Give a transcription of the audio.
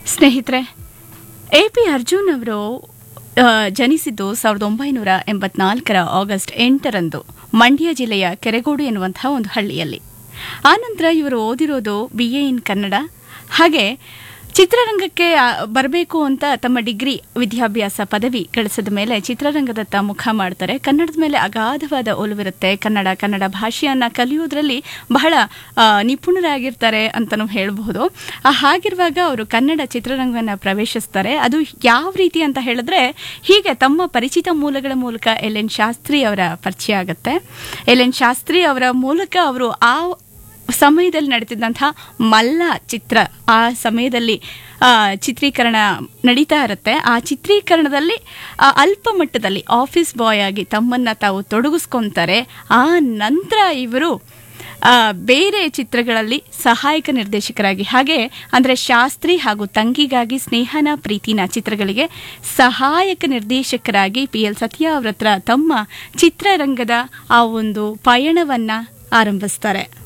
ಸ್ನೇಹಿತರೆ A P Arjun ಅವರು ಆ, ಜನಿಸಿದ್ದು ಸಾವಿರದ ಒಂಬೈನೂರ ಎಂಬತ್ನಾಲ್ಕರ ಆಗಸ್ಟ್ ಎಂಟರಂದು ಮಂಡ್ಯ ಜಿಲ್ಲೆಯ ಕೆರೆಗೋಡು ಎನ್ನುವಂತಹ ಒಂದು ಹಳ್ಳಿಯಲ್ಲಿ ಆನಂತರ ಇವರು ಓದಿರೋದು ಬಿ ಎ ಇನ್ ಕನ್ನಡ ಹಾಗೆ ಚಿತ್ರರಂಗಕ್ಕೆ ಬರಬೇಕು ಅಂತ ತಮ್ಮ ಡಿಗ್ರಿ ವಿದ್ಯಾಭ್ಯಾಸ ಪದವಿ ಗಳಿಸಿದ ಮೇಲೆ ಚಿತ್ರರಂಗದತ್ತ ಮುಖ ಮಾಡ್ತಾರೆ ಕನ್ನಡದ ಮೇಲೆ ಅಗಾಧವಾದ ಒಲವಿರುತ್ತೆ ಕನ್ನಡ ಕನ್ನಡ ಭಾಷೆಯನ್ನ ಕಲಿಯೋದ್ರಲ್ಲಿ ಬಹಳ ಆ, ನಿಪುಣರಾಗಿರ್ತಾರೆ ಅಂತಲೂ ಹೇಳಬಹುದು ಆ, ಹಾಗಿರುವಾಗ ಅವರು ಕನ್ನಡ ಚಿತ್ರರಂಗವನ್ನು ಪ್ರವೇಶಿಸ್ತಾರೆ ಅದು ಯಾವ ರೀತಿ ಅಂತ ಹೇಳಿದ್ರೆ ಹೀಗೆ ತಮ್ಮ ಪರಿಚಿತ ಮೂಲಗಳ ಮೂಲಕ ಎಲ್ ಎನ್ ಶಾಸ್ತ್ರಿ ಅವರ ಪರಿಚಯ ಆಗುತ್ತೆ ಎಲ್ ಎನ್ ಶಾಸ್ತ್ರಿ ಅವರ ಮೂಲಕ ಅವರು ಆ ಸಮಯದಲ್ಲಿ ನಡೀತಿದ್ದಂತಹ ಮಲ್ಲ ಚಿತ್ರ ಆ ಸಮಯದಲ್ಲಿ ಆ, ಚಿತ್ರೀಕರಣ ನಡೀತಾ ಇರುತ್ತೆ ಆ ಚಿತ್ರೀಕರಣದಲ್ಲಿ ಆ, ಅಲ್ಪ ಮಟ್ಟದಲ್ಲಿ ಆಫೀಸ್ ಬಾಯ್ ಆಗಿ ತಮ್ಮನ್ನ ತಾವು ತೊಡಗಿಸ್ಕೊಂತಾರೆ ಆ ನಂತರ ಇವರು ಆ, ಬೇರೆ ಚಿತ್ರಗಳಲ್ಲಿ ಸಹಾಯಕ ನಿರ್ದೇಶಕರಾಗಿ ಹಾಗೆ ಅಂದ್ರೆ ಶಾಸ್ತ್ರಿ ಹಾಗೂ ತಂಗಿಗಾಗಿ ಸ್ನೇಹನ ಪ್ರೀತಿನ ಚಿತ್ರಗಳಿಗೆ ಸಹಾಯಕ ನಿರ್ದೇಶಕರಾಗಿ ಪಿ ಎಲ್ ಸತ್ಯ ಅವರ ಹತ್ರ ತಮ್ಮ ಚಿತ್ರರಂಗದ ಆ ಒಂದು ಪಯಣವನ್ನ ಆರಂಭಿಸ್ತಾರೆ